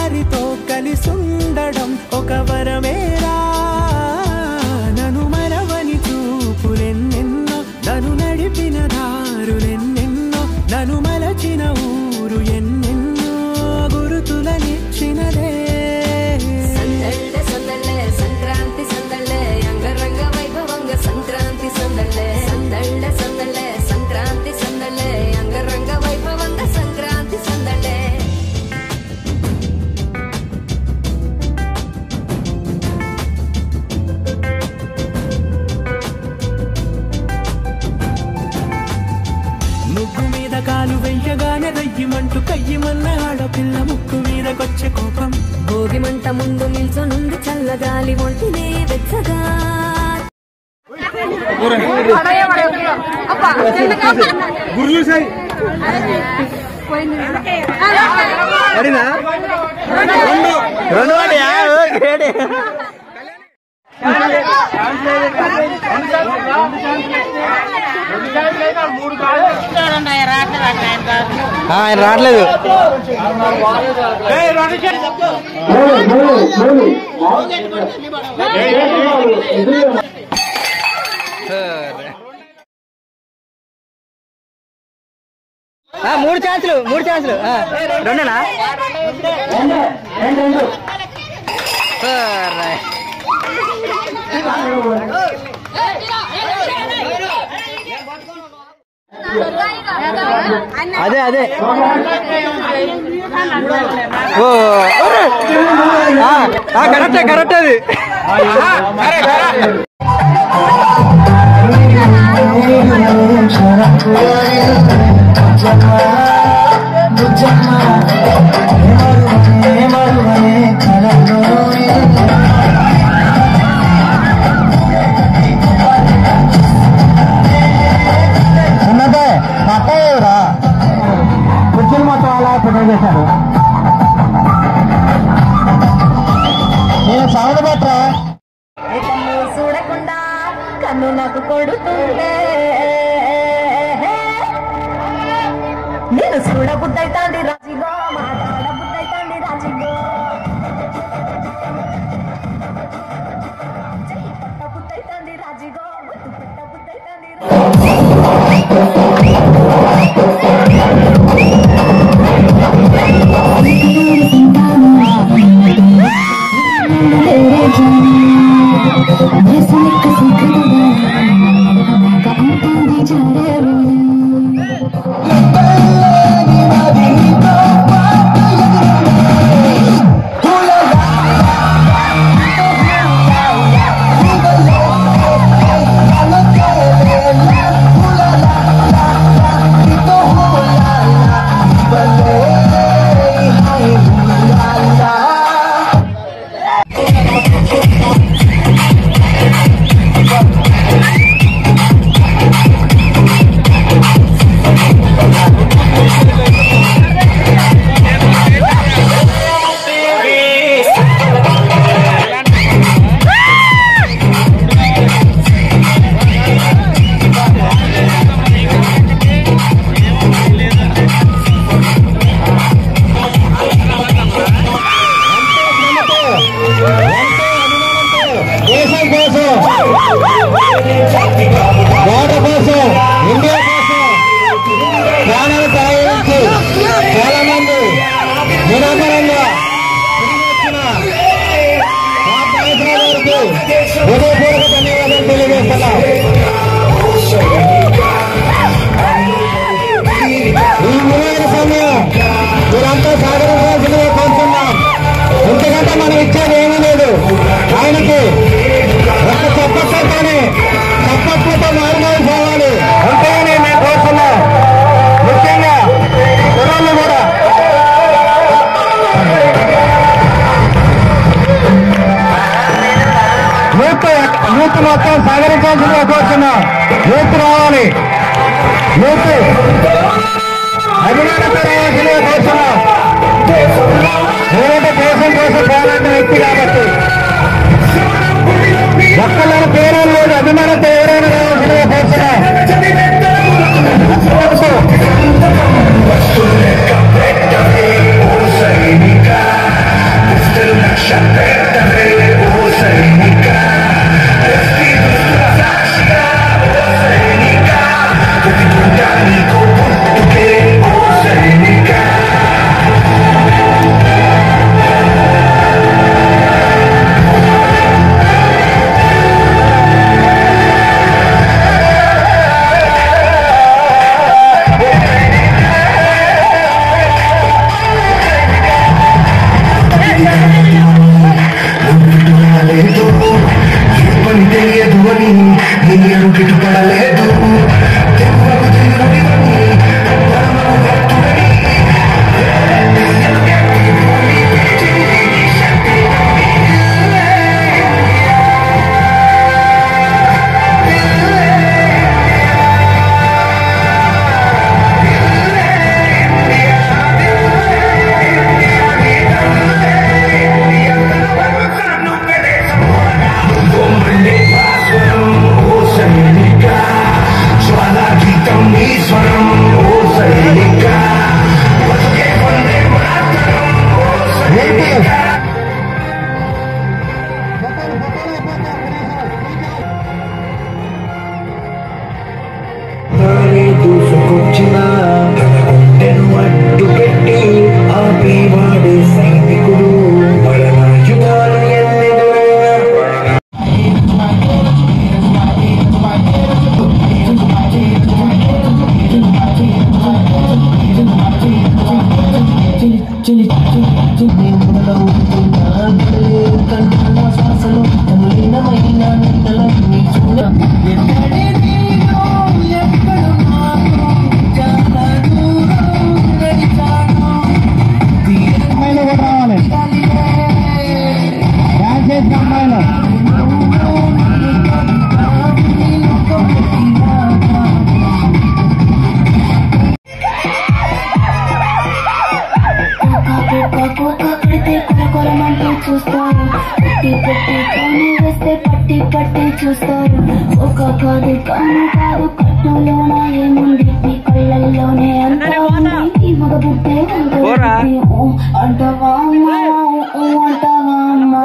వారితో కలిసుండడం ఒక వరమేరా నన్ను మరవని చూపులెన్నెన్నో నన్ను నడిపిన దారులెన్నెన్నో నన్ను మలచిన ఊరు ఎన్నెన్నో గురుతులనిచ్చినదే సందళ్ళే సందళ్ళే సంక్రాంతి సందళ్ళే అంగరంగ వైభవంగ సంక్రాంతి సందళ్ళే సందళ్ళే సందళ్ళే సంక్రాంతి సందళ్ళే అంగరంగ వైభవంగ సంక్రాంతి సందళ్ళే ముగ్గు మీద కాలు వెయ్యగానే రయ్యమంటూ కయ్యమన్న ఆడపిల్ల ముక్కు మీదకొచ్చే కోపం భోగి మంట ముందు నిల్చొనుంది చల్లగాలి ఒంటినే వెచ్చగా ఆయన రావట్లేదు ఆ, మూడు ఛాన్సులు మూడు ఛాన్సులు ఆ, రెండేనా సరే. అదే అదే ఓ ఆ, ఆ, కరెక్టే కరెక్ట్ అది ఉన్నదే పట్టేవరా కుర్చీలు మొత్తం అలా ప్రిపేర్ చేశారు నేను సౌండ్ పట్టరా కన్ను చూడకుండా కన్ను నాకు కొడుతుందే నేను చూడబుద్దైతాంది రాజిగో మాట్లాడబుద్దైతాంది రాజిగో చెయ్యి పట్టబుద్దైతాంది రాజిగో ముద్దు పెట్టబుద్దైతాంది రాజిగో దేశం కోసం ఓట కోసం ఇండియా కోసం ప్రాణాలు తరలించి చాలా మంది నిరంతరంగా తిరిగి వచ్చిన మా నాయకుల గారికి హృదయపూర్వక ధన్యవాదాలు తెలియజేస్తున్నాం ఈ విలువైన సమయం మీరంతా సాగరించాల్సిందిగా కోరుతున్నాం ఎందుకంటే మనం ఇచ్చేది ఏమీ లేదు ఆయనకి ఒక చప్పట్లతోనే చప్పట్లతో మారుమోగి పోవాలి అంతేగానే మేము కోరుతున్నాం ముఖ్యంగా కుర్రాళ్ళు కూడా యూత్ యూత్ మొత్తం సహకరించాల్సిందిగా కోరుతున్నాం యూత్ రావాలి యూత్ అభిమానంతో రావాల్సిందిగా కోరుతున్నాం నేనంటే దేశం కోసం పోరాడిన వ్యక్తి కాబట్టి ఒక్కళ్ళ పేరు లేదు అభిమానంతో ఎవరైనా రావాల్సిందిగా కోరుతున్నాం లేదు ఏ పని తెలియదు అని నేను గిట్టుపడలేదు దెబ్బకు తిరుగుడివని పరమను భక్తుడని బొమ్మలే భాస్వరం ఓ సైనిక జ్వాల గీతం నీ స్వరం ఓ సైనిక బతుకే వందే మాతరం ఓ సైనిక తానే దూసుకొచ్చిన తన గుండెను అడ్డు పెట్టి ఆపి వాడే సైనికుడు మరణాయుధాలు ఎన్నెదురైనా చూస్తారు పట్టి పట్టి కాను వేస్తే పట్టి పట్టి చూస్తారు ఒక కాదు కాను కాదు కట్టులోన ఏముంది ఈ కళ్ళల్లోనే అంతా ఉంది ఈ మగ బుట్టే పోరా. అంటవా అమ్మా, ఊ అంటవా అమ్మా.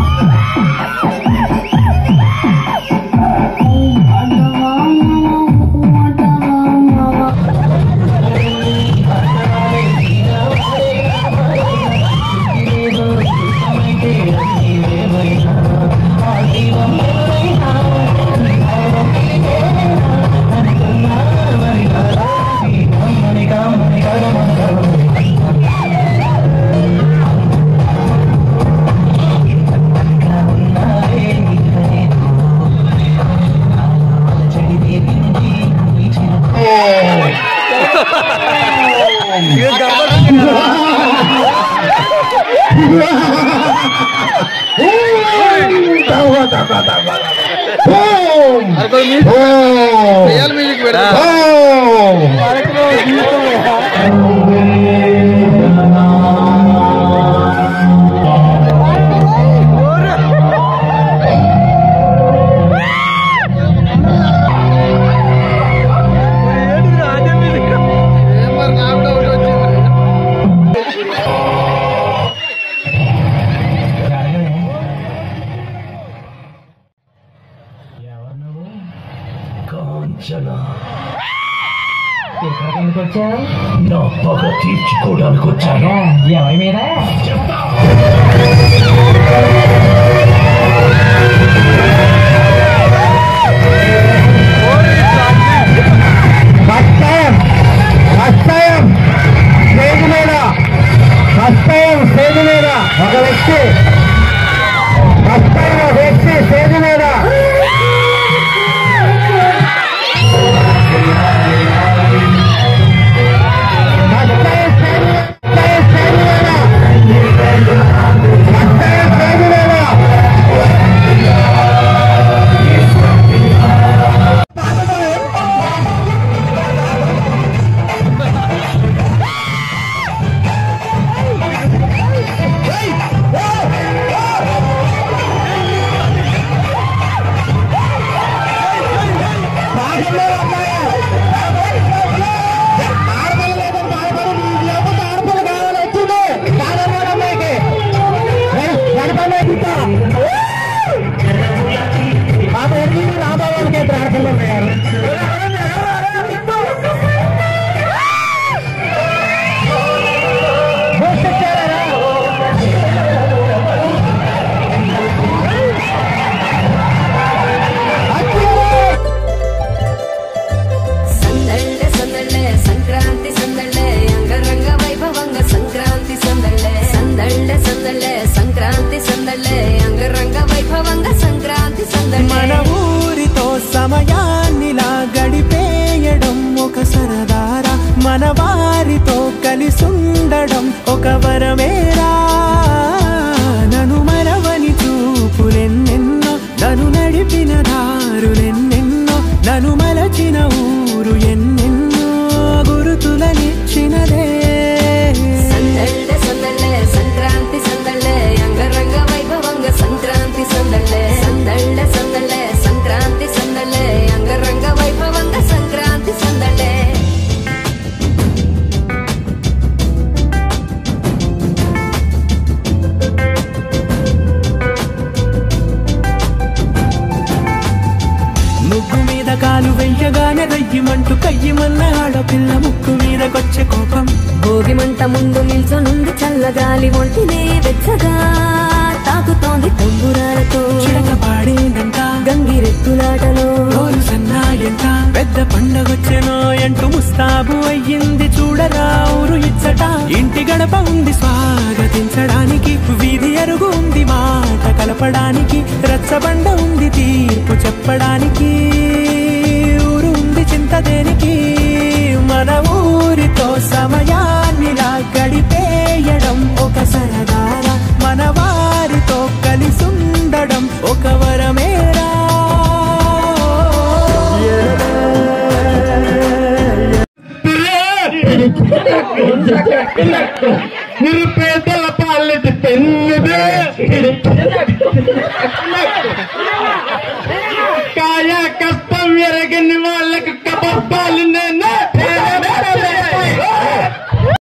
ఊ అంటవా అమ్మా, ఊ అంటవా అమ్మా. కాంచన నా పగ తీర్చుకోవడానికి వచ్చాను ఎవరి మీద కష్టాయం కష్టాయం స్టేజ్ మీద కష్టాయం స్టేజ్ మీద ఒక వ్యక్తి కష్టాయం ఒక వ్యక్తి స్టేజ్ మీద కష్టాయం స్టేజ్ మీద కష్టాయం స్టేజ్ మీద కష్టాయం స్టేజ్ మీద ఆ ఉండడం ఒక వరమేరా నన్ను మరవని చూపులెన్నెన్నో నన్ను నడిపిన దారులెన్నెన్నో నన్ను మలచిన ఊరు ఎన్నెన్నో గురుతులనిచ్చినదే సందళ్ళ సందళ్ళ సంక్రాంతి సందళ్ళ అంగరంగ వైభవంగ సంక్రాంతి సందళ్ళ సందళ్ళ సందళ్ళ సంక్రాంతి సందళ్ళ అంగరంగ వైభవంగ సంక్రాంతి సందళ్ళ ముగ్గు మీద కాలు వెయ్యగానే రయ్యమంటూ కయ్యమన్న ఆడపిల్ల ముక్కు మీదకొచ్చే కోపం భోగి మంట ముందు నిల్చొనుంది చల్లగాలి ఒంటినే వెచ్చగా తాకుతోంది తంబురాలతో చిడక పాడేదంట గంగిరెత్తులాటలో రోజు సన్నాయంట పెద్ద పండగొచ్చెనో అంటూ ముస్తాబు అయ్యింది చూడరా ఊరు ఇచ్చట ఇంటి గడప ఉంది స్వాగతించడానికి వీధి అరుగు ఉంది మాట కలపడానికి రచ్చబండ ఉంది తీర్పు చెప్పడానికి ఊరు ఉంది చింత దేనికి మన ఊరితో సమయాన్నిలా గడిపేయడం ఒక సరదారా మన వారితో కలిసుండడం ఒక వరమేరా నిరుపేదల పాలిటి పెన్నుదే కాయ కష్టం ఎరగని వాళ్ళకి కబబ్బాలు నేనే